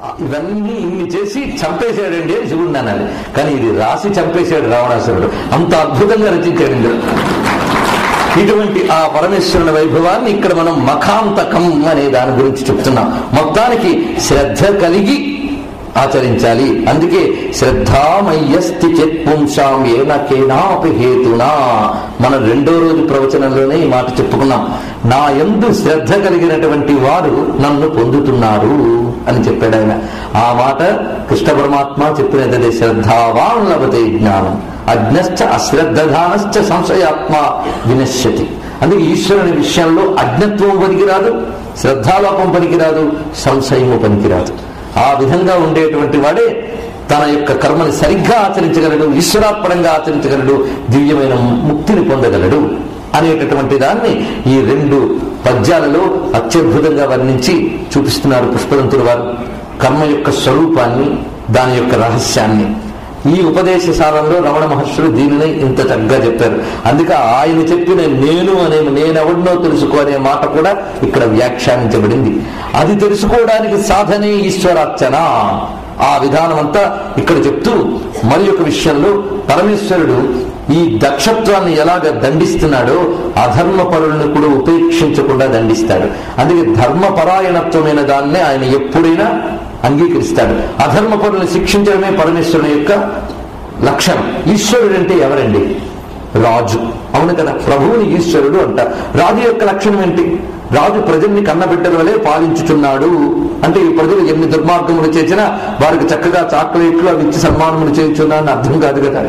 ఇవన్నీ ఇన్ని చేసి చంపేశాడండి అని శివుడిని అనాలి కానీ ఇది రాసి చంపేశాడు రావణాసురుడు అంత అద్భుతంగా రచించాడు ఇందులో ఇటువంటి ఆ పరమేశ్వరుని వైభవాన్ని ఇక్కడ మనం మఖాంతకం అనే దాని గురించి చెప్తున్నాం మొత్తానికి శ్రద్ధ కలిగి ఆచరించాలి అందుకే శ్రద్ధామయ్యస్తి చెత్పుంసాం ఏనకేనాపి హేతునా మన రెండో రోజు ప్రవచనంలోనే ఈ మాట చెప్పుకున్నాం నా ఎందు శ్రద్ధ కలిగినటువంటి వారు నన్ను పొందుతున్నారు అని చెప్పాడు ఆయన ఆ మాట కృష్ణ పరమాత్మ చెప్పినదే శ్రద్ధావాన్ లభతే జ్ఞానం అజ్ఞశ్చ అశ్రద్ధానశ్చ సంశయాత్మ వినశ్యతి అందుకే ఈశ్వరుని విషయంలో అజ్ఞత్వం పనికిరాదు శ్రద్ధాలోపం పనికిరాదు సంశయము పనికిరాదు ఆ విధంగా ఉండేటువంటి వాడే తన యొక్క కర్మని సరిగ్గా ఆచరించగలడు ఈశ్వరార్పణంగా ఆచరించగలడు దివ్యమైన ముక్తిని పొందగలడు అనేటటువంటి దాన్ని ఈ రెండు పద్యాలలో అత్యద్భుతంగా వర్ణించి చూపిస్తున్నారు పుష్పదంతుల వారు కర్మ యొక్క స్వరూపాన్ని దాని యొక్క రహస్యాన్ని ఈ ఉపదేశ సారంలో రమణ మహర్షులు దీనిని ఇంత చక్కగా చెప్పారు అందుకే ఆయన చెప్పిన నేను అనే నేనెవడినో తెలుసుకో అనే మాట కూడా ఇక్కడ వ్యాఖ్యానించబడింది అది తెలుసుకోవడానికి సాధనే ఈశ్వరార్చన ఆ విధానం అంతా ఇక్కడ చెప్తూ మరి యొక్క విషయంలో పరమేశ్వరుడు ఈ దక్షత్వాన్ని ఎలాగ దండిస్తున్నాడో అధర్మ పరులను కూడా ఉపేక్షించకుండా దండిస్తాడు అందుకే ధర్మపరాయణత్వమైన దాన్నే ఆయన ఎప్పుడైనా అంగీకరిస్తాడు అధర్మ పరులను శిక్షించడమే పరమేశ్వరుని యొక్క లక్షణం ఈశ్వరుడు అంటే ఎవరండి రాజు అవును కదా ప్రభువుని ఈశ్వరుడు అంట రాజు యొక్క లక్షణం ఏంటి రాజు ప్రజల్ని కన్నబిడ్డల వలె పాలించుచున్నాడు అంటే ఈ ప్రజలు ఎన్ని దుర్మార్గములు చేసినా వారికి చక్కగా చాక్లెట్లు అవి ఇచ్చి సన్మానములు చేయించున్నా అని అర్థం కాదు కదా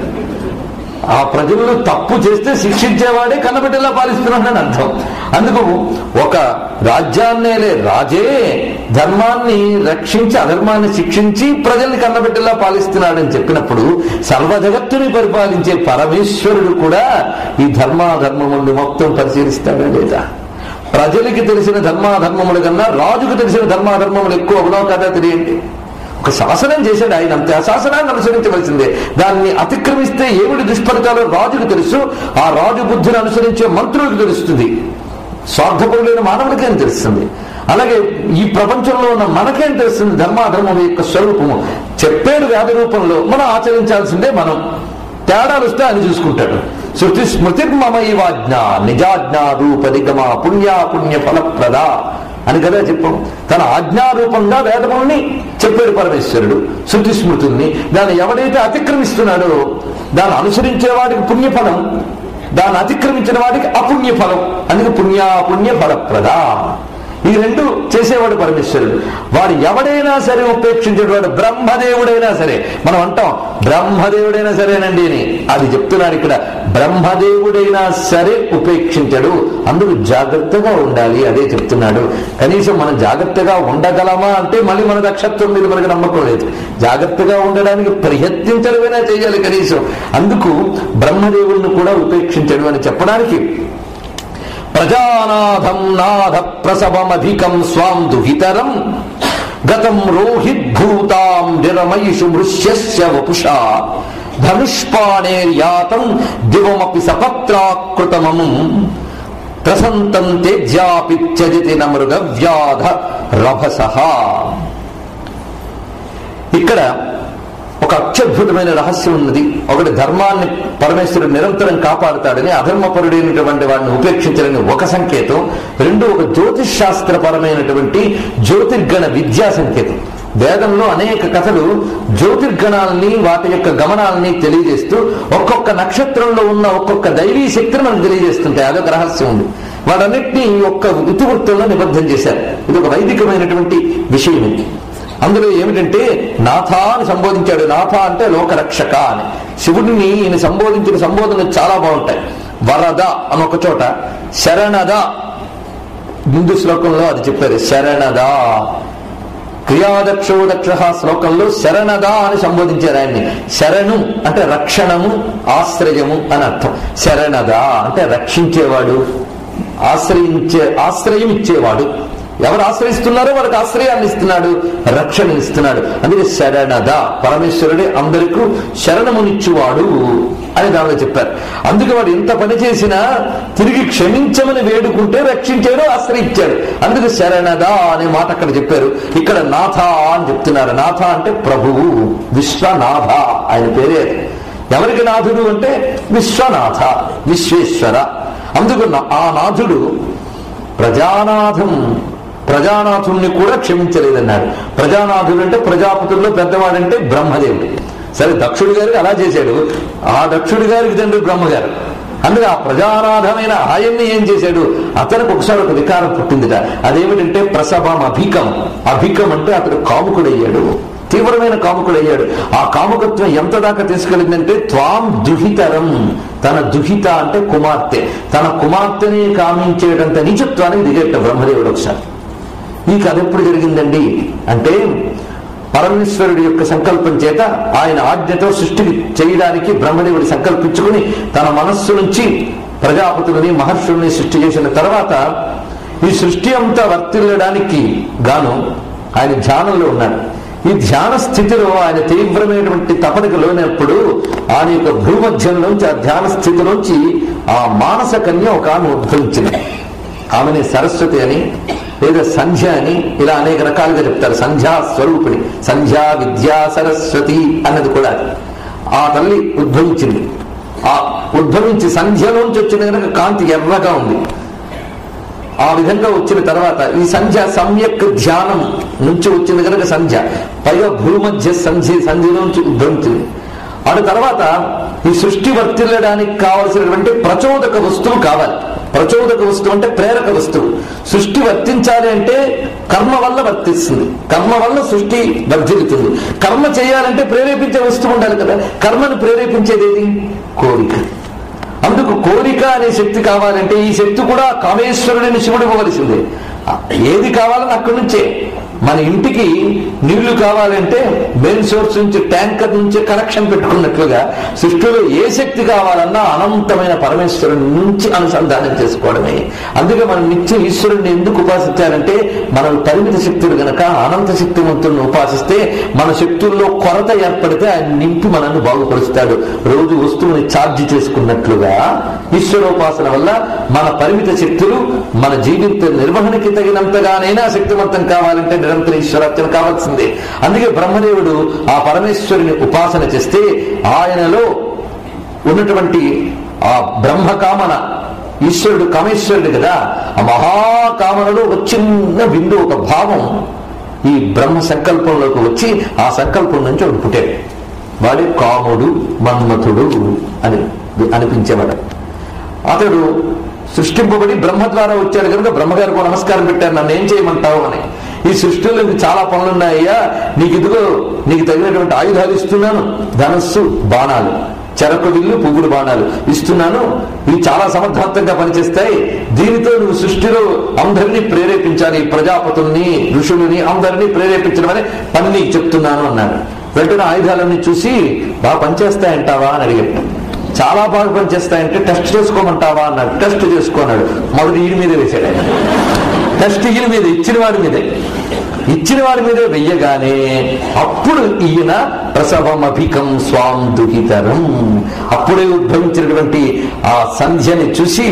ఆ ప్రజలను తప్పు చేస్తే శిక్షించేవాడే కన్నబిడ్డలా పాలిస్తున్నాడని అర్థం అందుకు ఒక రాజ్యాన్నేలే రాజే ధర్మాన్ని రక్షించి అధర్మాన్ని శిక్షించి ప్రజల్ని కన్నబిడ్డలా పాలిస్తున్నాడని చెప్పినప్పుడు సర్వజగత్తుని పరిపాలించే పరమేశ్వరుడు కూడా ఈ ధర్మాధర్మములను మొత్తం పరిశీలిస్తాడా లేదా ప్రజలకి తెలిసిన ధర్మాధర్మముల కన్నా రాజుకు తెలిసిన ధర్మాధర్మములు ఎక్కువ అవునో కదా తెలియండి ఒక శాసనం చేశాడు ఆయన అంతే ఆ శాసనాన్ని అనుసరించవలసిందే దాన్ని అతిక్రమిస్తే ఏమిటి దుష్ఫలితాలు రాజుకు తెలుసు ఆ రాజు బుద్ధిని అనుసరించే మంత్రులకు తెలుస్తుంది స్వార్థపరులైన మానవులకేం తెలుస్తుంది అలాగే ఈ ప్రపంచంలో ఉన్న మనకేం తెలుస్తుంది ధర్మాధర్మం యొక్క స్వరూపము చెప్పేడు వ్యాధ రూపంలో మనం ఆచరించాల్సిందే మనం తేడాలు వస్తే అని చూసుకుంటాడు శృతి స్మృతిర్మమ ఇవాజ్ఞ నిజాజ్ఞ రూప నిగమ పుణ్యా పుణ్య ఫలప్రద అని కదా చెప్పాం తన ఆజ్ఞారూపంగా వేదముల్ని చెప్పాడు పరమేశ్వరుడు శృతి స్మృతుల్ని దాన్ని ఎవడైతే అతిక్రమిస్తున్నాడో దాన్ని అనుసరించే వాడికి పుణ్యఫలం దాన్ని అతిక్రమించిన వాడికి అపుణ్య ఫలం అందుకే పుణ్యాపుణ్య ఫలప్రద ఈ రెండు చేసేవాడు పరమేశ్వరుడు వాడు ఎవడైనా సరే ఉపేక్షించేవాడు బ్రహ్మదేవుడైనా సరే మనం అంటాం బ్రహ్మదేవుడైనా సరేనండి అని అది చెప్తున్నాడు ఇక్కడ బ్రహ్మదేవుడైనా సరే ఉపేక్షించడు అందుకు జాగ్రత్తగా ఉండాలి అదే చెప్తున్నాడు కనీసం మనం జాగ్రత్తగా ఉండగలమా అంటే మళ్ళీ మన దక్షత్వం మీద మనకు నమ్మకం లేదు జాగ్రత్తగా ఉండడానికి ప్రయత్నించడమైనా చేయాలి కనీసం అందుకు బ్రహ్మదేవుడిని కూడా ఉపేక్షించడు అని చెప్పడానికి ప్రజానాథం నాథ ప్రసవమధికం స్వాం దుహితరం గతం రోహిద్భూతాం నిరమయిషు మృష్యస్య వపుషా ధనుష్పాణేర్యాతం దివమపి సపత్రాకృతమము ప్రసంతం తేజ్యాపిత్యజితి నమృగ వ్యాధ రభస ఇక్కడ ఒక అత్యద్భుతమైన రహస్యం ఉన్నది ఒకటి ధర్మాన్ని పరమేశ్వరుడు నిరంతరం కాపాడుతాడని అధర్మపరుడైనటువంటి వాడిని ఉపేక్షించాలని ఒక సంకేతం రెండు ఒక జ్యోతిష్ శాస్త్రపరమైనటువంటి జ్యోతిర్గణ విద్యా సంకేతం వేదంలో అనేక కథలు జ్యోతిర్గణాలని వాటి యొక్క గమనాలని తెలియజేస్తూ ఒక్కొక్క నక్షత్రంలో ఉన్న ఒక్కొక్క దైవీ శక్తిని మనకు తెలియజేస్తుంటాయి అదొక రహస్యం ఉంది వాటన్నిటినీ ఒక్క ఇతివృత్తంలో నిబద్ధం చేశారు ఇది ఒక వైదికమైనటువంటి విషయం ఇది అందులో ఏమిటంటే నాథ అని సంబోధించాడు నాథ అంటే లోకరక్షక అని శివుడిని ఈయన సంబోధించిన సంబోధనలు చాలా బాగుంటాయి వరద అని ఒక చోట శరణద ముందు శ్లోకంలో అది చెప్పారు శరణద క్రియాదక్షో దక్ష శ్లోకంలో శరణద అని సంబోధించారు ఆయన్ని శరణు అంటే రక్షణము ఆశ్రయము అని అర్థం శరణద అంటే రక్షించేవాడు ఆశ్రయించే ఆశ్రయం ఇచ్చేవాడు ఎవరు ఆశ్రయిస్తున్నారో వారికి ఆశ్రయాన్ని ఇస్తున్నాడు రక్షణ ఇస్తున్నాడు అందుకే శరణద పరమేశ్వరుడే అందరికీ శరణమునిచ్చువాడు అని దానిలో చెప్పారు అందుకే వాడు ఎంత పని చేసినా తిరిగి క్షమించమని వేడుకుంటే రక్షించాడు ఆశ్రయించాడు అందుకు శరణద అనే మాట అక్కడ చెప్పారు ఇక్కడ నాథ అని చెప్తున్నారు నాథ అంటే ప్రభువు విశ్వనాథ ఆయన పేరే అది. ఎవరికి నాథుడు అంటే విశ్వనాథ విశ్వేశ్వర అందుకు నా- ఆ నాథుడు ప్రజానాథం ప్రజానాథుణ్ణి కూడా క్షమించలేదన్నాడు ప్రజానాథుడు అంటే ప్రజాపతుల్లో పెద్దవాడంటే బ్రహ్మదేవుడు సరే దక్షుడి గారికి అలా చేశాడు ఆ దక్షుడి గారికి తండ్రి బ్రహ్మగారు అందుకే ఆ ప్రజానాథమైన ఆయన్ని ఏం చేశాడు అతనికి ఒకసారి ఒక వికారం పుట్టిందిట అదేమిటంటే ప్రసభం అభికం అభికం అంటే అతడు కాముకుడయ్యాడు తీవ్రమైన కాముకుడయ్యాడు ఆ కాముకత్వం ఎంత దాకా తీసుకెళ్ళిందంటే త్వాం దుహితరం తన దుహిత అంటే కుమార్తె తన కుమార్తెని కామించేటంత నిజత్వానికి దిగేట బ్రహ్మదేవుడు ఒకసారి ఈ కథ ఎప్పుడు జరిగిందండి అంటే పరమేశ్వరుడి యొక్క సంకల్పం చేత ఆయన ఆజ్ఞతో సృష్టిని చేయడానికి బ్రహ్మదేవుడు సంకల్పించుకుని తన మనస్సు నుంచి ప్రజాపతులని మహర్షుల్ని సృష్టి చేసిన తర్వాత ఈ సృష్టి అంతా వర్తిల్లడానికి గాను ఆయన ధ్యానంలో ఉన్నాడు ఈ ధ్యాన స్థితిలో ఆయన తీవ్రమైనటువంటి తపనకు లోనప్పుడు ఆయన యొక్క భూమధ్యంలోంచి ఆ ధ్యాన స్థితిలోంచి ఆ మానస కన్య ఒక ఆమె ఉద్భవించింది ఆమెని సరస్వతి అని లేదా సంధ్య అని ఇలా అనేక రకాలుగా చెప్తారు సంధ్యా స్వరూపిణి సంధ్యా విద్యా సరస్వతి అన్నది కూడా అది. ఆ తల్లి ఉద్భవించింది ఆ ఉద్భవించి సంధ్యలోంచి వచ్చిన కనుక కాంతి ఎర్రగా ఉంది ఆ విధంగా వచ్చిన తర్వాత ఈ సంధ్య సమ్యక్ ధ్యానం నుంచి వచ్చింది కనుక సంధ్య పైగా భూమధ్య సంధ్య సంధ్యలోంచి ఉద్భవించింది ఆ తర్వాత ఈ సృష్టి వర్తిల్లడానికి కావలసినటువంటి ప్రచోదక వస్తువు కావాలి ప్రచోదక వస్తువు అంటే ప్రేరక వస్తువు సృష్టి వర్తించాలి అంటే కర్మ వల్ల వర్తిస్తుంది కర్మ వల్ల సృష్టి వర్ధిల్లుతుంది కర్మ చేయాలంటే ప్రేరేపించే వస్తువు ఉండాలి కదా కర్మను ప్రేరేపించేది ఏది కోరిక అందుకు కోరిక అనే శక్తి కావాలంటే ఈ శక్తి కూడా కామేశ్వరుడిని శివుడు ఇవ్వవలసిందే ఏది కావాలని అక్కడి నుంచే మన ఇంటికి నీళ్లు కావాలంటే మెయిన్ సోర్స్ నుంచి ట్యాంకర్ నుంచి కనెక్షన్ పెట్టుకున్నట్లుగా సృష్టిలో ఏ శక్తి కావాలన్నా అనంతమైన పరమేశ్వరుని నుంచి అనుసంధానం చేసుకోవడమే అందుకే మనం నిత్యం ఈశ్వరుడిని ఎందుకు ఉపాసించాలంటే మనం పరిమిత శక్తులు గనక అనంత శక్తివంతులను ఉపాసిస్తే మన శక్తుల్లో కొరత ఏర్పడితే ఆయన నింపి మనల్ని బాగుపరుస్తాడు రోజు వస్తువుని ఛార్జ్ చేసుకున్నట్లుగా ఈశ్వరోపాసన వల్ల మన పరిమిత శక్తులు మన జీవిత నిర్వహణకి తగినంతగానైనా శక్తివంతం కావాలంటే నిరంతర ఈశ్వరార్చన కావాల్సిందే అందుకే బ్రహ్మదేవుడు ఆ పరమేశ్వరుని ఉపాసన చేస్తే ఆయనలో ఉన్నటువంటి ఆ బ్రహ్మకామన ఈశ్వరుడు కామేశ్వరుడు కదా ఆ మహాకామనలో ఒక చిన్న బిందు ఒక భావం ఈ బ్రహ్మ సంకల్పంలోకి వచ్చి ఆ సంకల్పం నుంచి ఒకటి పుట్టాడు వాడే కాముడు మన్మథుడు అని అనిపించేవాడు అతడు సృష్టింపబడి బ్రహ్మ ద్వారా వచ్చాడు కనుక బ్రహ్మగారికి నమస్కారం పెట్టారు నన్ను ఏం చేయమంటావు అని ఈ సృష్టిలో నీకు చాలా పనులున్నాయ్యా నీకు ఇదిగో నీకు తగినటువంటి ఆయుధాలు ఇస్తున్నాను ధనస్సు బాణాలు చెరకు విల్లు పువ్వులు బాణాలు ఇస్తున్నాను ఇవి చాలా సమర్థవంతంగా పనిచేస్తాయి దీనితో నువ్వు సృష్టిలో అందరినీ ప్రేరేపించాలి ప్రజాపతుల్ని ఋషులని అందరినీ ప్రేరేపించడం అనే పని నీకు చెప్తున్నాను అన్నాడు వెంటనే ఆయుధాలన్నీ చూసి బాగా పనిచేస్తాయంటావా అని అడిగాడు చాలా బాగా పనిచేస్తాయంటే టెస్ట్ చేసుకోమంటావా అన్నాడు టెస్ట్ చేసుకోన్నాడు మొదటి ఈడి మీద వేశాడు ఆయన టెస్ట్ ఈయన మీద ఇచ్చిన వాడి మీదే ఇచ్చిన వాడి మీదే వెయ్యగానే అప్పుడు ఈయన ప్రసవం అభికం స్వాం దుహితరం అప్పుడే ఉద్భవించినటువంటి ఆ సంధ్యని చూసి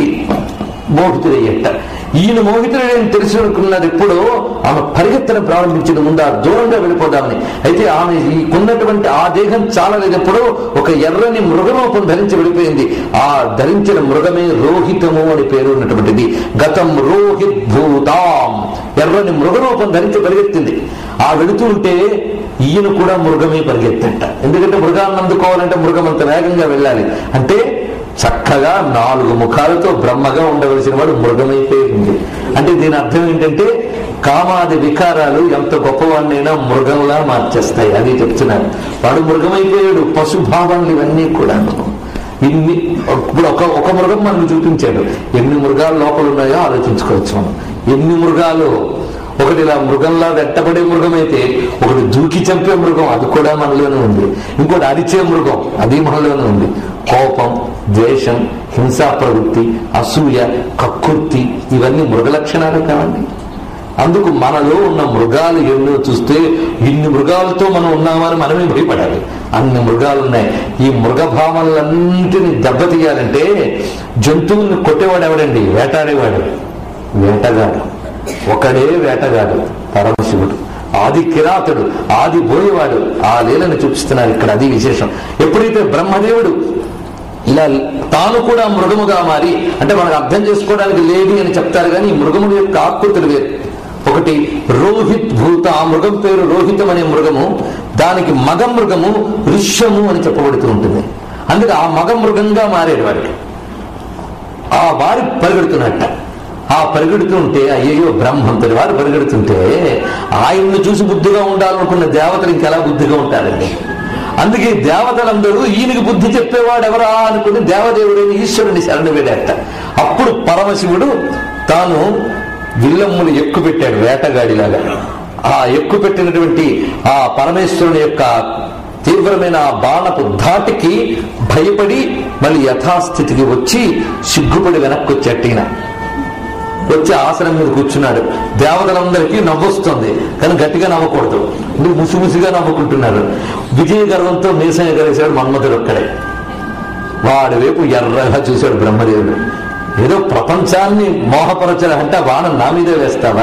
మోహితుడయ్యట ఈయన మోహితుడని తెలుసుకున్నది ఎప్పుడో ఆమె పరిగెత్తడం ప్రారంభించిన ముందు ఆ దూరంగా వెళ్ళిపోదామని అయితే ఆమె ఈకున్నటువంటి ఆ దేహం చాలలేనప్పుడు ఒక ఎర్రని మృగరూపం ధరించి వెళ్ళిపోయింది ఆ ధరించిన మృగమే రోహితము అని పేరు ఉన్నటువంటిది గతం రోహిత్ భూతాం ఎర్రని మృగరూపం ధరించి పరిగెత్తింది ఆ వెళుతూ ఉంటే ఈయన కూడా మృగమే పరిగెత్తట ఎందుకంటే మృగాన్ని అందుకోవాలంటే మృగం అంత వేగంగా వెళ్ళాలి అంటే చక్కగా నాలుగు ముఖాలతో బ్రహ్మగా ఉండవలసిన వాడు మృగమైపోయింది అంటే దీని అర్థం ఏంటంటే కామాది వికారాలు ఎంత గొప్పవాడినైనా మృగంలా మార్చేస్తాయి అది చెప్తున్నారు వాడు మృగమైపోయాడు పశుభావాలు ఇవన్నీ కూడా ఇన్ని ఇప్పుడు ఒక ఒక మృగం మనకు చూపించాడు ఎన్ని మృగాలు లోపల ఉన్నాయో ఆలోచించుకోవచ్చు మనం ఎన్ని మృగాలు ఒకటి ఇలా మృగంలా వెట్టబడే మృగం అయితే ఒకటి దూకి చంపే మృగం అది కూడా మనలోనే ఉంది ఇంకోటి అరిచే మృగం అది మనలోనే ఉంది కోపం ద్వేషం హింసా ప్రవృత్తి అసూయ కక్కుర్తి ఇవన్నీ మృగ లక్షణాలు కావండి అందుకు మనలో ఉన్న మృగాలు ఎన్నో చూస్తే ఇన్ని మృగాలతో మనం ఉన్నామని మనమే భయపడాలి అన్ని మృగాలు ఉన్నాయి ఈ మృగ భావనలన్నింటినీ దెబ్బతీయాలంటే జంతువుల్ని కొట్టేవాడు ఎవడండి వేటాడేవాడు వేటగాడు ఒకడే వేటగాడు పరమశివుడు ఆది కిరాతుడు ఆది పోయేవాడు ఆ లీలను చూపిస్తున్నారు ఇక్కడ అది విశేషం ఎప్పుడైతే బ్రహ్మదేవుడు ఇలా తాను కూడా మృగముగా మారి అంటే మనకు అర్థం చేసుకోవడానికి లేడి అని చెప్తారు కానీ ఈ మృగముల యొక్క ఆకృతులు వేరు ఒకటి రోహిత్ భూత ఆ మృగం పేరు రోహితం అనే మృగము దానికి మగ మృగము ఋష్యము అని చెప్పబడుతూ ఉంటుంది అందుకే ఆ మగ మృగంగా మారాడు వాడికి ఆ వారి పరిగెడుతున్నట్ట ఆ పరిగెడుతుంటే అయ్యయ్యో బ్రహ్మంతుడి వారు పరిగెడుతుంటే ఆయన్ని చూసి బుద్ధిగా ఉండాలనుకున్న దేవతలు ఇంకెలా బుద్ధిగా ఉంటారండి అందుకే దేవతలందరూ ఈయనకి బుద్ధి చెప్పేవాడు ఎవరా అనుకుని దేవదేవుడైన ఈశ్వరుని శరణు వేడట అప్పుడు పరమశివుడు తాను విల్లమ్ములు ఎక్కు పెట్టాడు వేటగాడిలాగా ఆ ఎక్కు పెట్టినటువంటి ఆ పరమేశ్వరుని యొక్క తీవ్రమైన ఆ బాణపు ధాటికి భయపడి మళ్ళీ యథాస్థితికి వచ్చి సిగ్గుపడి వెనక్కి వచ్చేట్టిన వచ్చి ఆసనం మీద కూర్చున్నాడు దేవతలందరికీ నవ్వొస్తుంది కానీ గట్టిగా నవ్వకూడదు నువ్వు ముసిముసిగా నవ్వుకుంటున్నారు విజయ గర్వంతో మీసం ఎగరేశాడు మన్మధుడు ఒక్కడే వాడి వైపు ఎర్రగా చూశాడు బ్రహ్మదేవుడు ఏదో ప్రపంచాన్ని మోహపరచాలంటే ఆ బాణం నా మీదే వేస్తావా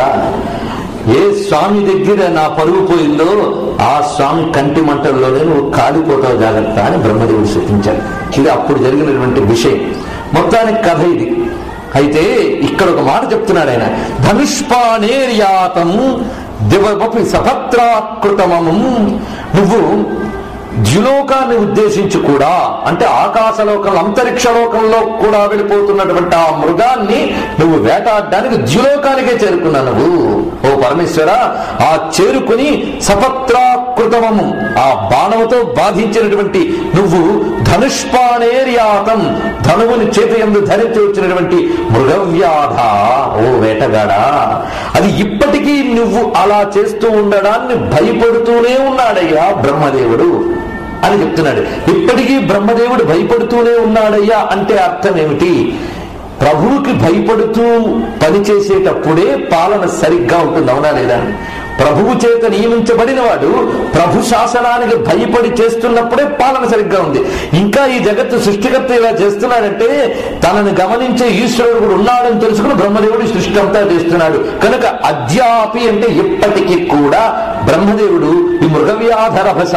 ఏ స్వామి దగ్గర నా పరుగు పోయిందో ఆ స్వామి కంటి మంటల్లోనే నువ్వు కాలిపోతావు జాగ్రత్త అని బ్రహ్మదేవుడు సూచించాడు ఇది అప్పుడు జరిగినటువంటి విషయం మొత్తానికి కథ ఇది అయితే ఇక్కడ ఒక మాట చెప్తున్నాడు ఆయన ధనుష్పాణేర్యాతం దివపి సపత్రాకృతమము నువ్వు ద్యులోకాన్ని ఉద్దేశించి కూడా అంటే ఆకాశలోకంలో అంతరిక్ష లోకంలో కూడా వెళ్ళిపోతున్నటువంటి ఆ మృగాన్ని నువ్వు వేటాడడానికి ద్యులోకానికే చేరుకున్నా నువ్వు ఓ పరమేశ్వర ఆ చేరుకుని సపత్రాకృతమము ఆ బాణముతో బాధించినటువంటి నువ్వు ధనుష్పాణేర్యాతం ధనువుని చేత ఎందు ధరించి వచ్చినటువంటి మృగవ్యాధ ఓ వేటగాడా అది ఇప్పటికీ నువ్వు అలా చేస్తూ ఉండడాన్ని భయపడుతూనే ఉన్నాడయ్యా బ్రహ్మదేవుడు అని చెప్తున్నాడు ఇప్పటికీ బ్రహ్మదేవుడు భయపడుతూనే ఉన్నాడయ్యా అంటే అర్థం ఏమిటి ప్రభువుకి భయపడుతూ పనిచేసేటప్పుడే పాలన సరిగ్గా ఉంటుంది అవునా లేదా ప్రభువు చేత నియమించబడిన వాడు ప్రభు శాసనానికి భయపడి చేస్తున్నప్పుడే పాలన సరిగ్గా ఉంది ఇంకా ఈ జగత్తు సృష్టికర్త ఇలా చేస్తున్నాడంటే తనను గమనించే ఈశ్వరుడు కూడా ఉన్నాడని తెలుసుకుని బ్రహ్మదేవుడు ఈ సృష్టి అంతా చేస్తున్నాడు కనుక అద్యాపి అంటే ఇప్పటికీ కూడా బ్రహ్మదేవుడు ఈ మృగవ్యాధరభస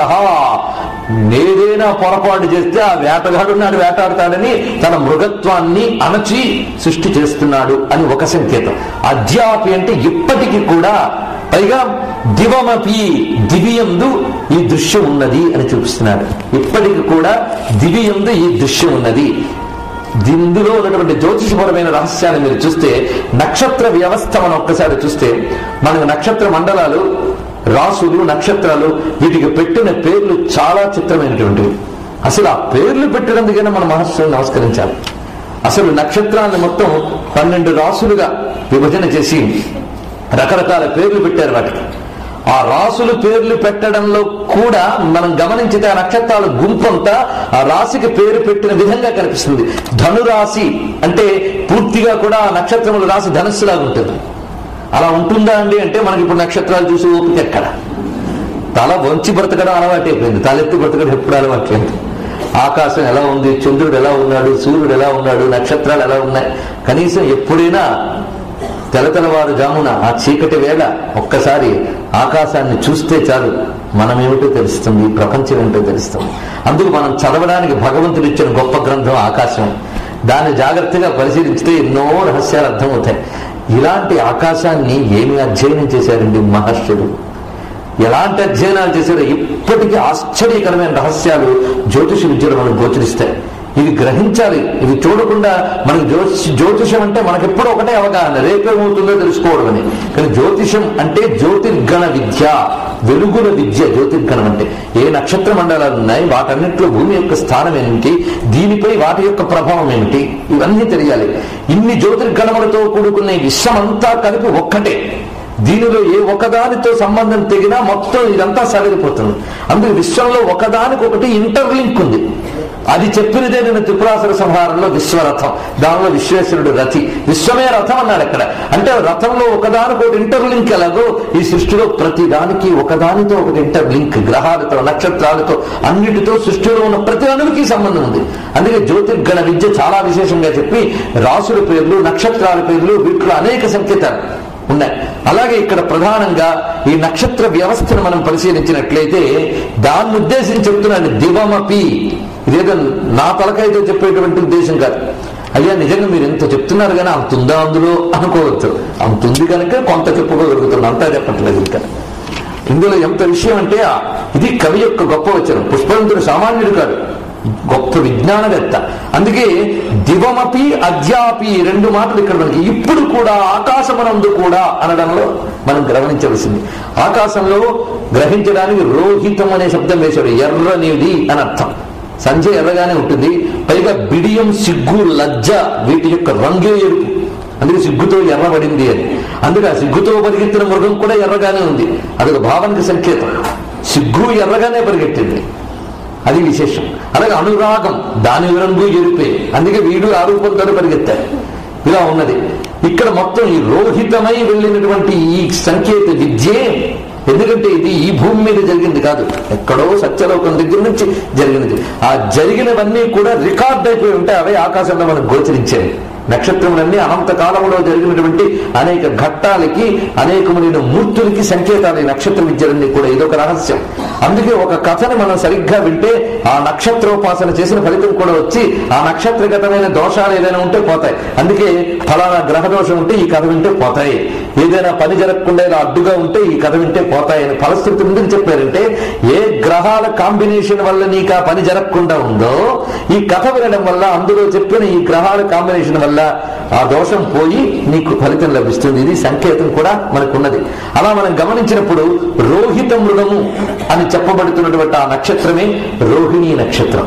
నేదైనా పొరపాటు చేస్తే ఆ వేటగాడు నాడు వేటాడతాడని తన మృగత్వాన్ని అణచి సృష్టి చేస్తున్నాడు అని ఒక సంకేతం అద్యాపి అంటే ఇప్పటికీ కూడా పైగా దివమపి దివియందు ఈ దృశ్యం ఉన్నది అని చూపిస్తున్నాడు ఇప్పటికి కూడా దివియందు ఈ దృశ్యం ఉన్నది ఇందులో ఉన్నటువంటి జ్యోతిషపరమైన రహస్యాన్ని మీరు చూస్తే నక్షత్ర వ్యవస్థ మనం ఒక్కసారి చూస్తే మనకు నక్షత్ర మండలాలు రాసులు నక్షత్రాలు వీటికి పెట్టిన పేర్లు చాలా చిత్రమైనటువంటివి అసలు ఆ పేర్లు పెట్టినందుకైనా మన మహర్షులను నమస్కరించాలి అసలు నక్షత్రాలను మొత్తం పన్నెండు రాసులుగా విభజన చేసి రకరకాల పేర్లు పెట్టారు వాటికి ఆ రాసులు పేర్లు పెట్టడంలో కూడా మనం గమనించితే ఆ నక్షత్రాల గుంపంతా ఆ రాశికి పేరు పెట్టిన విధంగా కనిపిస్తుంది ధనురాశి అంటే పూర్తిగా కూడా ఆ నక్షత్రముల రాశి ధనస్సులాగా ఉంటుంది అలా ఉంటుందా అండి అంటే మనకి ఇప్పుడు నక్షత్రాలు చూసి ఓపిక ఎక్కడ తల వంచి బ్రతకడం అలవాటైపోయింది తలెత్తి బ్రతకడం ఎప్పుడు అలవాట్లేదు ఆకాశం ఎలా ఉంది చంద్రుడు ఎలా ఉన్నాడు సూర్యుడు ఎలా ఉన్నాడు నక్షత్రాలు ఎలా ఉన్నాయి కనీసం ఎప్పుడైనా తెలతెలవారు జామున ఆ చీకటి వేళ ఒక్కసారి ఆకాశాన్ని చూస్తే చాలు మనమేమిటో తెలుస్తుంది ఈ ప్రపంచం ఏమిటో తెలుస్తుంది అందుకు మనం చదవడానికి భగవంతుడు ఇచ్చిన గొప్ప గ్రంథం ఆకాశం దాన్ని జాగ్రత్తగా పరిశీలించితే ఎన్నో రహస్యాలు అర్థమవుతాయి ఇలాంటి ఆకాశాన్ని ఏమి అధ్యయనం చేశారండి మహర్షులు ఎలాంటి అధ్యయనాలు చేశారో ఇప్పటికీ ఆశ్చర్యకరమైన రహస్యాలు జ్యోతిష విద్యలో మనకు గోచరిస్తాయి ఇవి గ్రహించాలి ఇవి చూడకుండా మనకి జ్యోతిష జ్యోతిషం అంటే మనకెప్పుడు ఒకటే అవగాహన రేపేమవుతుందో తెలుసుకోవడమని కానీ జ్యోతిషం అంటే జ్యోతిర్గణ విద్య వెలుగుల విద్య జ్యోతిర్గణం అంటే ఏ నక్షత్ర మండలాలు ఉన్నాయి వాటన్నింటిలో భూమి యొక్క స్థానం ఏమిటి దీనిపై వాటి యొక్క ప్రభావం ఏమిటి ఇవన్నీ తెలియాలి ఇన్ని జ్యోతిర్గణములతో కూడుకున్న ఈ విశ్వమంతా కలిపి ఒక్కటే దీనిలో ఏ ఒకదానితో సంబంధం తెగినా మొత్తం ఇదంతా సరిపోతుంది అందుకే విశ్వంలో ఒకదానికొకటి ఇంటర్లింక్ ఉంది అది చెప్పినదే నేను త్రిపురాసుర సంహారంలో విశ్వరథం దానిలో విశ్వేశ్వరుడు రథి విశ్వమే రథం అన్నాడు అక్కడ అంటే రథంలో ఒకదానికొకటి ఇంటర్లింక్ ఎలాగో ఈ సృష్టిలో ప్రతి దానికి ఒకదానితో ఒకటి ఇంటర్లింక్ గ్రహాలతో నక్షత్రాలతో అన్నిటితో సృష్టిలో ఉన్న ప్రతి అణువుకి సంబంధం ఉంది అందుకే జ్యోతిర్గణ విద్య చాలా విశేషంగా చెప్పి రాసుల పేర్లు నక్షత్రాల పేర్లు వీటిలో అనేక సంకేతాలు ఉన్నాయి అలాగే ఇక్కడ ప్రధానంగా ఈ నక్షత్ర వ్యవస్థను మనం పరిశీలించినట్లయితే దాన్ని ఉద్దేశించి చెప్తున్నాను దివమపి ఇదేదో నా తలకాయతో చెప్పేటువంటి ఉద్దేశం కాదు అయ్యా నిజంగా మీరు ఎంత చెప్తున్నారు కానీ అంత ఉందా అందులో అనుకోవచ్చు అంత ఉంది కనుక కొంత చెప్పుకోగలుగుతుంది అంతా చెప్పట్లేదు ఇంకా ఇందులో ఎంత విషయం అంటే ఆ- ఇది కవి యొక్క గొప్ప వచనం పుష్పవంతుడు సామాన్యుడు కాదు గొప్ప విజ్ఞానవేత్త అందుకే దివమపి అద్యాపి ఈ రెండు మాటలు ఇక్కడ మనకి ఇప్పుడు కూడా ఆకాశమనందు కూడా అనడంలో మనం గమనించవలసింది ఆకాశంలో గ్రహించడానికి రోహితం అనే శబ్దం వేశాడు ఎర్రనిది అని అర్థం సంజయ్ ఎర్రగానే ఉంటుంది పైగా బిడియం సిగ్గు లజ్జ వీటి యొక్క రంగే ఎరుపు అందుకే సిగ్గుతో ఎర్రబడింది అని అందుకే ఆ సిగ్గుతో పరిగెత్తిన మృగం కూడా ఎర్రగానే ఉంది అదొక భావనకి సంకేతం సిగ్గు ఎర్రగానే పరిగెత్తింది అది విశేషం అలాగే అనురాగం దాని రంగు ఎరుపే అందుకే వీడు ఆ రూపంతో పరిగెత్తారు ఇలా ఉన్నది ఇక్కడ మొత్తం ఈ రోహితమై వెళ్ళినటువంటి ఈ సంకేత విద్యే ఎందుకంటే ఇది ఈ భూమి మీద జరిగింది కాదు ఎక్కడో సత్యలోకం దగ్గర నుంచి జరిగినది ఆ జరిగినవన్నీ కూడా రికార్డ్ అయిపోయి ఉంటే అవే ఆకాశంలో మనకు గోచరించేవి నక్షత్రములన్నీ అనంత కాలంలో జరిగినటువంటి అనేక ఘట్టాలకి అనేకమైన మూర్తులకి సంకేతాలు ఈ నక్షత్ర విద్యలన్నీ కూడా ఇదొక రహస్యం అందుకే ఒక కథని మనం సరిగ్గా వింటే ఆ నక్షత్రోపాసన చేసిన ఫలితం కూడా వచ్చి ఆ నక్షత్రగతమైన దోషాలు ఏదైనా ఉంటే పోతాయి అందుకే ఫలానా గ్రహ దోషం ఉంటే ఈ కథ వింటే పోతాయి ఏదైనా పని జరగకుండా ఇలా అడ్డుగా ఉంటే ఈ కథ వింటే పోతాయి అని ఫలస్థితి ఎందుకు చెప్పారంటే ఏ గ్రహాల కాంబినేషన్ వల్ల నీకు ఆ పని జరగకుండా ఉందో ఈ కథ వినడం వల్ల అందులో చెప్పిన ఈ గ్రహాల కాంబినేషన్ వల్ల ఆ దోషం పోయి నీకు ఫలితం లభిస్తుంది ఇది సంకేతం కూడా మనకున్నది అలా మనం గమనించినప్పుడు రోహిత మృగము అని చెప్పబడుతున్నటువంటి ఆ నక్షత్రమే రోహిణీ నక్షత్రం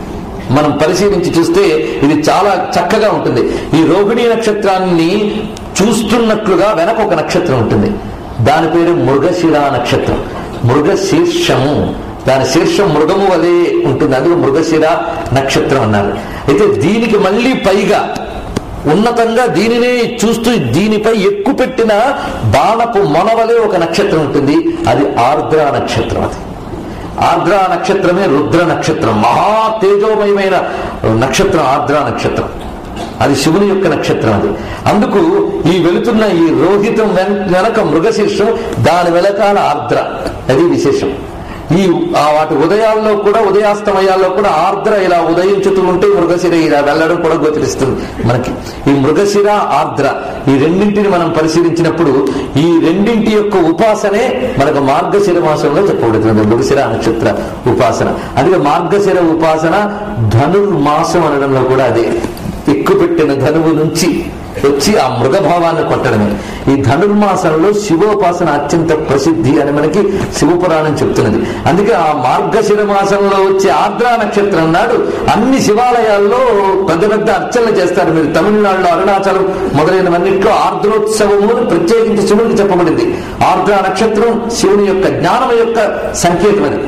మనం పరిశీలించి చూస్తే ఇది చాలా చక్కగా ఉంటుంది ఈ రోహిణీ నక్షత్రాన్ని చూస్తున్నట్లుగా వెనక ఒక నక్షత్రం ఉంటుంది దాని పేరు మృగశిర నక్షత్రం మృగశీర్షము దాని శీర్షం మృగము వలె ఉంటుంది అందుకు మృగశిర నక్షత్రం అన్నారు అయితే దీనికి మళ్ళీ పైగా ఉన్నతంగా దీనినే చూస్తూ దీనిపై ఎక్కువ పెట్టిన బాణపు మొనవలే ఒక నక్షత్రం ఉంటుంది అది ఆర్ద్ర నక్షత్రం అది ఆర్ద్ర నక్షత్రమే రుద్ర నక్షత్రం మహా తేజోమయమైన నక్షత్రం ఆర్ద్ర నక్షత్రం అది శివుని యొక్క నక్షత్రం అది అందుకు ఈ వెళుతున్న ఈ రోహితం వెన్- వెనక మృగశీర్షం దాని వెనకాల ఆర్ద్ర అది విశేషం ఈ ఆ వాటి ఉదయాల్లో కూడా ఉదయాస్తమయాల్లో కూడా ఆర్ద్ర ఇలా ఉదయించుతూ ఉంటే మృగశిర ఇలా వెళ్ళడం కూడా గోచరిస్తుంది మనకి ఈ మృగశిర ఆర్ద్ర ఈ రెండింటిని మనం పరిశీలించినప్పుడు ఈ రెండింటి యొక్క ఉపాసనే మనకు మార్గశిర మాసంలో చెప్పబడుతుంది మృగశిర నక్షత్ర ఉపాసన అందుకే మార్గశిర ఉపాసన ధనుర్మాసం అనడంలో కూడా అదే ఎక్కుపెట్టిన ధనువు నుంచి వచ్చి ఆ మృగభావాన్ని కొట్టడమే ఈ ధనుర్మాసంలో శివోపాసన అత్యంత ప్రసిద్ధి అని మనకి శివపురాణం చెప్తున్నది అందుకే ఆ మార్గశిర మాసంలో వచ్చే ఆర్ద్రా నక్షత్రం నాడు అన్ని శివాలయాల్లో పెద్ద పెద్ద అర్చనలు చేస్తారు మీరు తమిళనాడులో అరుణాచలం మొదలైనవన్నింటిలో ఆర్ద్రోత్సవము అని ప్రత్యేకించి శివునికి చెప్పబడింది ఆర్ద్రా నక్షత్రం శివుని యొక్క జ్ఞానం యొక్క సంకేతం అది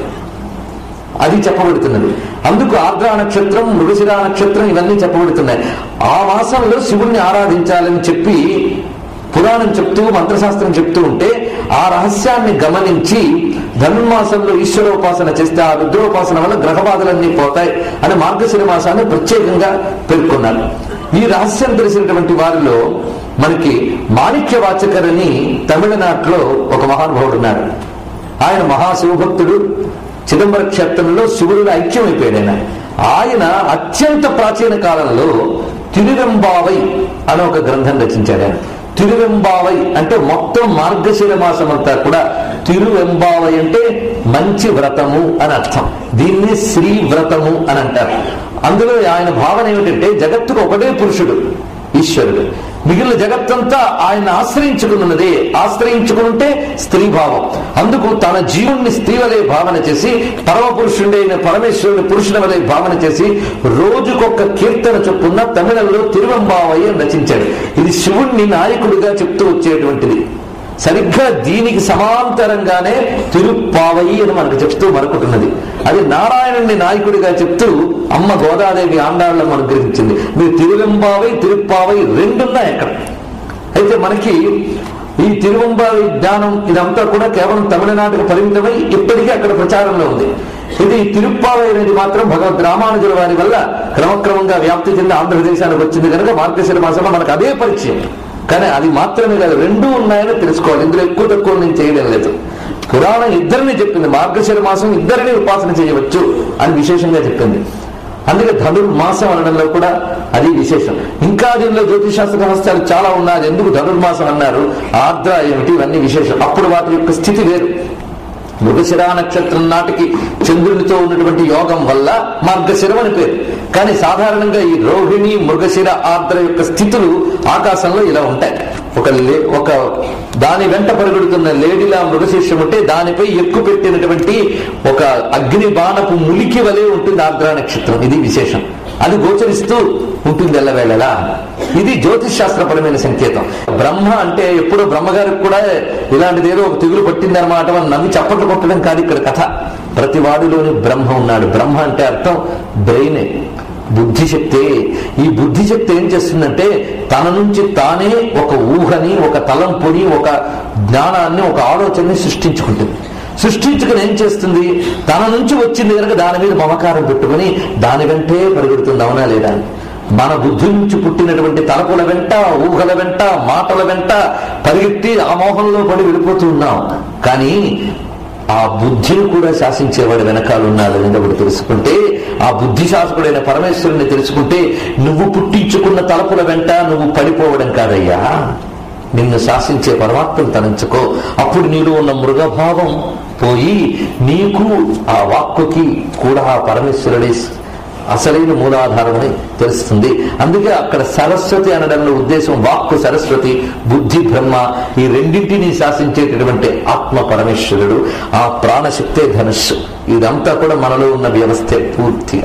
అది చెప్పబడుతున్నది అందుకు ఆర్ద్ర నక్షత్రం మృగశిర నక్షత్రం ఇవన్నీ చెప్పబడుతున్నాయి ఆ మాసంలో శివుణ్ణి ఆరాధించాలని చెప్పి పురాణం చెప్తూ మంత్రశాస్త్రం చెప్తూ ఉంటే ఆ రహస్యాన్ని గమనించి ధనుర్మాసంలో ఈశ్వరోపాసన చేస్తే ఆ రుద్రోపాసన వల్ల గ్రహబాధలన్నీ పోతాయి అని మార్గశిర మాసాన్ని ప్రత్యేకంగా పేర్కొన్నారు ఈ రహస్యం తెలిసినటువంటి వారిలో మనకి మాణిక్య వాచకరని తమిళనాడులో ఒక మహానుభావుడు ఉన్నాడు ఆయన మహాశివభక్తుడు చిదంబర క్షేత్రంలో శివుడు ఐక్యమైపోయాడు ఆయన ఆయన అత్యంత ప్రాచీన కాలంలో తిరువెంబావై అనే ఒక గ్రంథం రచించాడు ఆయన తిరువెంబావై అంటే మొత్తం మార్గశిర మాసం అంతా కూడా తిరువెంబావై అంటే మంచి వ్రతము అని అర్థం దీన్ని శ్రీ వ్రతము అని అంటారు అందులో ఆయన భావన ఏమిటంటే జగత్తుకు ఒకటే పురుషుడు ఈశ్వరుడు మిగిలిన జగత్తంతా ఆయన ఆశ్రయించుకున్నదే ఆశ్రయించుకుంటే స్త్రీ భావం అందుకు తన జీవుణ్ణి స్త్రీ వలె భావన చేసి పరమ పురుషుడైన పరమేశ్వరుని పురుషుని వలె భావన చేసి రోజుకొక కీర్తన చొప్పున తమిళంలో తిరువంబావయ్య రచించాడు ఇది శివుణ్ణి నాయకుడిగా చెప్తూ వచ్చేటువంటిది సరిగ్గా దీనికి సమాంతరంగానే తిరుప్పావై అని మనకు చెప్తూ మరొకటున్నది అది నారాయణుని నాయకుడిగా చెప్తూ అమ్మ గోదాదేవి ఆండాళ్ళం అనుగ్రహించింది మీరు తిరువెంబావై తిరుప్పావై రెండున్నాయి అక్కడ అయితే మనకి ఈ తిరువంబావి జ్ఞానం ఇదంతా కూడా కేవలం తమిళనాడుకు పరిమితమై ఇప్పటికీ అక్కడ ప్రచారంలో ఉంది ఇది తిరుప్పావై అనేది మాత్రం భగవద్ రామానుజుల వారి వల్ల క్రమక్రమంగా వ్యాప్తి చెంది ఆంధ్రప్రదేశానికి వచ్చింది కనుక మార్గశిర మాసంలో మనకు అదే పరిచయం కానీ అది మాత్రమే కాదు రెండూ ఉన్నాయని తెలుసుకోవాలి ఇందులో ఎక్కువ తక్కువ నేను చేయడం లేదు పురాణం ఇద్దరిని చెప్పింది మార్గశిర మాసం ఇద్దరిని ఉపాసన చేయవచ్చు అని విశేషంగా చెప్పింది అందుకే ధనుర్మాసం అనడంలో కూడా అది విశేషం ఇంకా దీనిలో జ్యోతిశాస్త్ర రహస్యాలు చాలా ఉన్నాయి అది ఎందుకు ధనుర్మాసం అన్నారు ఆర్ద్ర ఏమిటి ఇవన్నీ విశేషం అప్పుడు వాటి యొక్క స్థితి వేరు మృగశిరా నక్షత్రం నాటికి చంద్రునితో ఉన్నటువంటి యోగం వల్ల మార్గశిరం అని పేరు కానీ సాధారణంగా ఈ రోహిణి మృగశిర ఆర్ద్ర యొక్క స్థితులు ఆకాశంలో ఇలా ఉంటాయి ఒక లే- ఒక దాని వెంట పరుగుడుతున్న లేడిలా మృగశీర్షం ఉంటే దానిపై ఎక్కువ పెట్టినటువంటి ఒక అగ్ని బాణపు ములికి వలె ఉంటుంది ఆర్ద్ర నక్షత్రం ఇది విశేషం అది గోచరిస్తూ ఉంటుంది ఎల్లవేళలా ఇది జ్యోతిష్ శాస్త్రపరమైన సంకేతం బ్రహ్మ అంటే ఎప్పుడో బ్రహ్మగారికి కూడా ఇలాంటిది ఏదో ఒక తెగులు పట్టిందనమాట అని నవ్వి చప్పట్లు కొట్టడం కాదు ఇక్కడ కథ ప్రతి వాడిలోని బ్రహ్మ ఉన్నాడు బ్రహ్మ అంటే అర్థం బ్రెయినే బుద్ధిశక్తి ఈ బుద్ధిశక్తి ఏం చేస్తుందంటే తన నుంచి తానే ఒక ఊహని ఒక తలంపుని ఒక జ్ఞానాన్ని ఒక ఆలోచనని సృష్టించుకుంటుంది సృష్టించుకుని ఏం చేస్తుంది తన నుంచి వచ్చింది కనుక దాని మీద మమకారం పెట్టుకుని దాని వెంటే పరిగెడుతుంది అవునా లేదా అని. మన బుద్ధి నుంచి పుట్టినటువంటి తలపుల వెంట ఊహల వెంట మాటల వెంట పరిగెత్తి ఆ మోహంలో పడి వెళ్ళిపోతూ ఉన్నాం కానీ ఆ బుద్ధిని కూడా శాసించేవాడు వెనకాల ఉన్నాడు అని ఒకటి తెలుసుకుంటే ఆ బుద్ధి శాసకుడైన పరమేశ్వరుని తెలుసుకుంటే నువ్వు పుట్టించుకున్న తలపుల వెంట నువ్వు పడిపోవడం కాదయ్యా నిన్ను శాసించే పరమాత్మను తలంచుకో అప్పుడు నీలో ఉన్న మృగభావం పోయి నీకు ఆ వాక్కుకి కూడా ఆ పరమేశ్వరుడే అసలైన మూలాధారమని తెలుస్తుంది అందుకే అక్కడ సరస్వతి అనడంలో ఉద్దేశం వాక్కు సరస్వతి బుద్ధి బ్రహ్మ ఈ రెండింటినీ శాసించేటటువంటి ఆత్మ పరమేశ్వరుడు ఆ ప్రాణశక్తే ధనుస్సు ఇదంతా కూడా మనలో ఉన్న వ్యవస్థే పూర్తిగా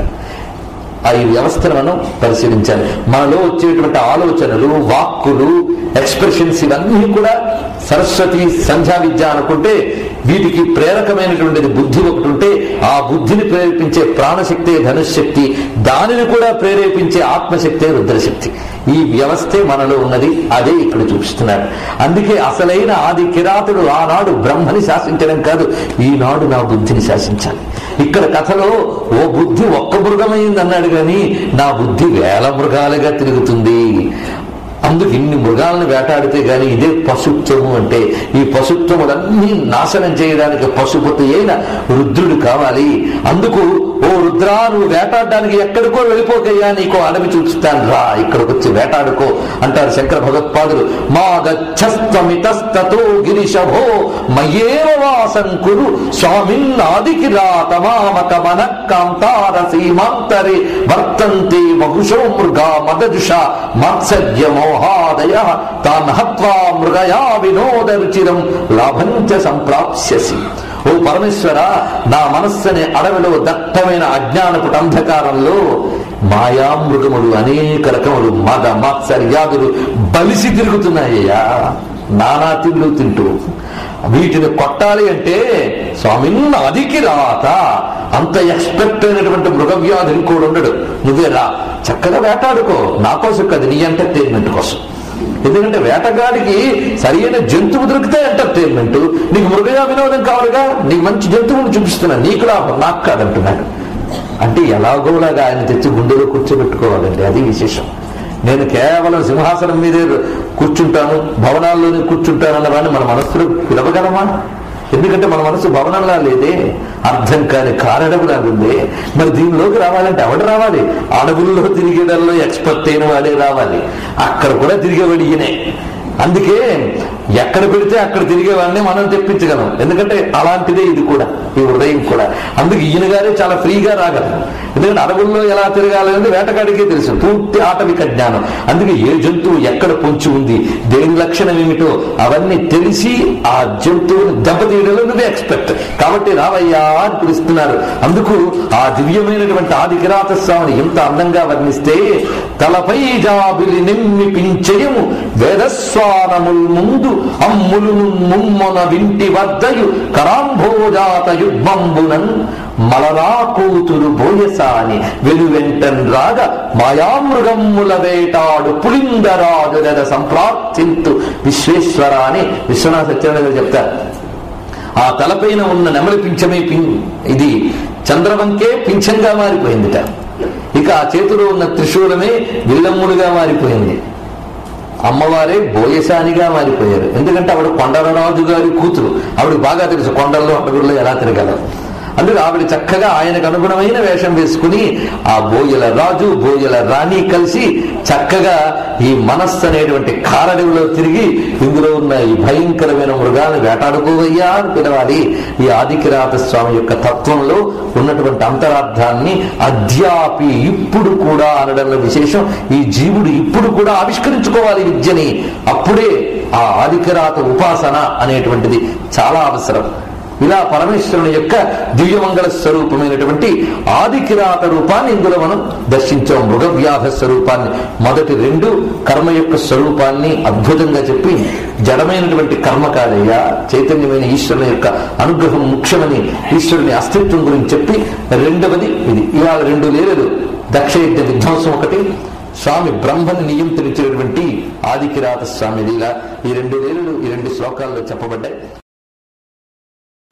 ఆ ఈ వ్యవస్థను మనం పరిశీలించాలి మనలో వచ్చేటువంటి ఆలోచనలు వాక్కులు ఎక్స్ప్రెషన్స్ ఇవన్నీ కూడా సరస్వతి సంధ్యా విద్య అనుకుంటే వీటికి ప్రేరకమైనటువంటిది బుద్ధి ఒకటి ఉంటే ఆ బుద్ధిని ప్రేరేపించే ప్రాణశక్తి ధనుశక్తి దానిని కూడా ప్రేరేపించే ఆత్మశక్తే రుద్రశక్తి ఈ వ్యవస్థే మనలో ఉన్నది అదే ఇక్కడ చూపిస్తున్నాడు అందుకే అసలైన ఆది కిరాతుడు ఆనాడు బ్రహ్మని శాసించడం కాదు ఈనాడు నా బుద్ధిని శాసించాలి ఇక్కడ కథలో ఓ బుద్ధి ఒక్క మృగమైంది అన్నాడు కానీ నా బుద్ధి వేల మృగాలుగా తిరుగుతుంది అందుకు ఇన్ని మృగాలను వేటాడితే గాని ఇదే పశుత్వము అంటే ఈ పశుత్వములన్నీ నాశనం చేయడానికి పశుపతి అయిన రుద్రుడు కావాలి అందుకు ఓ రుద్రా నువ్వు వేటాడడానికి ఎక్కడికో వెళ్ళిపోకయ్యా నీకో అడవి చూస్తాను రా ఇక్కడికి వచ్చి వేటాడుకో అంటారు శంకర భగవత్పాదులు మా గచ్చస్తమితస్తతో గిరిశభో మయేవ వాసం కురు స్వామిన్నాదికి రాతమామక మన కాంతార సీమాంతరే వర్తంతే బహుశో మృగా మదజుష మాత్సర్య మోహాదయ తాన్ హత్వా మృగయా వినోద రుచిరం లాభంచ సంప్రాప్స్యసి ఓ పరమేశ్వర నా మనస్సుని అడవిలో దట్టమైన అజ్ఞానపు అంధకారంలో మాయామృగములు అనేక రకములు మద మాత్సర్యాదులు బలిసి తిరుగుతున్నాయ్యా నానా తిండ్లు తింటూ వీటిని కొట్టాలి అంటే స్వామిన్న అదికి రాత అంత ఎక్స్పెక్ట్ అయినటువంటి మృగవ్యాధి ఇంకోడు ఉండడు నువ్వే రా చక్కగా వేటాడుకో నా కోసం కదా నీ ఎంటర్టైన్మెంట్ కోసం ఎందుకంటే వేటగాడికి సరైన జంతువు దొరికితే ఎంటర్టైన్మెంట్ నీకు మృగయా వినోదం కావాలిగా నీకు మంచి జంతువుని చూపిస్తున్నా నీకు లాభం నాకు కాదంటున్నాడు అంటే ఎలాగోలాగా ఆయన తెచ్చి గుండెలో కూర్చోబెట్టుకోవాలండి అది విశేషం నేను కేవలం సింహాసనం మీదే కూర్చుంటాను భవనాల్లోనే కూర్చుంటాను అన్నవాడిని మన మనస్సులో పిలవగలమా ఎందుకంటే మన మనసు భవనంలా లేదే అర్థం కాని కారడవులా ఉంది మరి దీనిలోకి రావాలంటే ఎవడు రావాలి అడవుల్లో తిరిగేటల్లో ఎక్స్పర్ట్ అయిన వాడే రావాలి అక్కడ కూడా తిరిగేవాడు ఈయనే అందుకే ఎక్కడ పెడితే అక్కడ తిరిగేవాడిని మనం తెప్పించగలం ఎందుకంటే అలాంటిదే ఇది కూడా ఈ హృదయం కూడా అందుకే ఈయన గారే చాలా ఫ్రీగా రాగలరు ఎందుకంటే అడవుల్లో ఎలా తిరగాలనేది వేటగాడికే తెలుసు పూర్తి ఆటవిక జ్ఞానం అందుకే ఏ జంతువు ఎక్కడ పొంచి ఉంది దేని లక్షణం ఏమిటో అవన్నీ తెలిసి ఆ జంతువుని దెబ్బతీయడంలో నువ్వే ఎక్స్పెక్ట్ కాబట్టి రావయ్యా అని పిలుస్తున్నారు అందుకు ఆ దివ్యమైనటువంటి ఆది కిరాత స్వామిని ఎంత అందంగా వర్ణిస్తే తలపై జాబిలి నిమ్మిపించయము వేదస్వానముల్ ముందు అమ్ములును ముమ్మొన వింటి వద్దయు కరాంభోజాత యుగ్మంబునన్ మలరా కూతురు బోయసాని వెలువెంటన్ రాగ మాయామృగమ్ముల వేటాడు పులిందరాజు గద సంప్రాప్తింతు విశ్వేశ్వర అని విశ్వనాథ సత్యనారాయణ గారు చెప్తారు ఆ తలపైన ఉన్న నెమలి పింఛమే పిం ఇది చంద్రవంకే పింఛంగా మారిపోయిందిట ఇక ఆ చేతిలో ఉన్న త్రిశూలమే విల్లమ్ముడుగా మారిపోయింది అమ్మవారే బోయసానిగా మారిపోయారు ఎందుకంటే ఆవిడ కొండలరాజు గారి కూతురు ఆవిడ బాగా తెలుసు కొండల్లో అడవుల్లో ఎలా తిరగలరు అందుకే ఆవిడ చక్కగా ఆయనకు అనుగుణమైన వేషం వేసుకుని ఆ బోయల రాజు బోయల రాణి కలిసి చక్కగా ఈ మనస్సు అనేటువంటి కారడిలో తిరిగి ఇందులో ఉన్న ఈ భయంకరమైన మృగాలను వేటాడుకోవయ్యా అని పిలవాలి ఈ ఆదికిరాత స్వామి యొక్క తత్వంలో ఉన్నటువంటి అంతరార్థాన్ని అద్యాపి ఇప్పుడు కూడా అనడంలో విశేషం ఈ జీవుడు ఇప్పుడు కూడా ఆవిష్కరించుకోవాలి విద్యని అప్పుడే ఆ ఆదికిరాత ఉపాసన అనేటువంటిది చాలా అవసరం ఇలా పరమేశ్వరుని యొక్క దివ్యమంగళ స్వరూపమైనటువంటి ఆది కిరాత రూపాన్ని ఇందులో మనం దర్శించాం మృగవ్యాధ స్వరూపాన్ని మొదటి రెండు కర్మ యొక్క స్వరూపాన్ని అద్భుతంగా చెప్పి జడమైనటువంటి కర్మ కాదయ్యా చైతన్యమైన ఈశ్వరుని యొక్క అనుగ్రహం ముఖ్యమని ఈశ్వరుని అస్తిత్వం గురించి చెప్పి రెండవది ఇది ఇవాళ రెండు లేలేదు దక్షయజ్ఞ విధ్వంసం ఒకటి స్వామి బ్రహ్మని నియంత్రించినటువంటి ఆదికిరాత స్వామి లీల ఈ రెండు లీలలు ఈ రెండు శ్లోకాల్లో చెప్పబడ్డాయి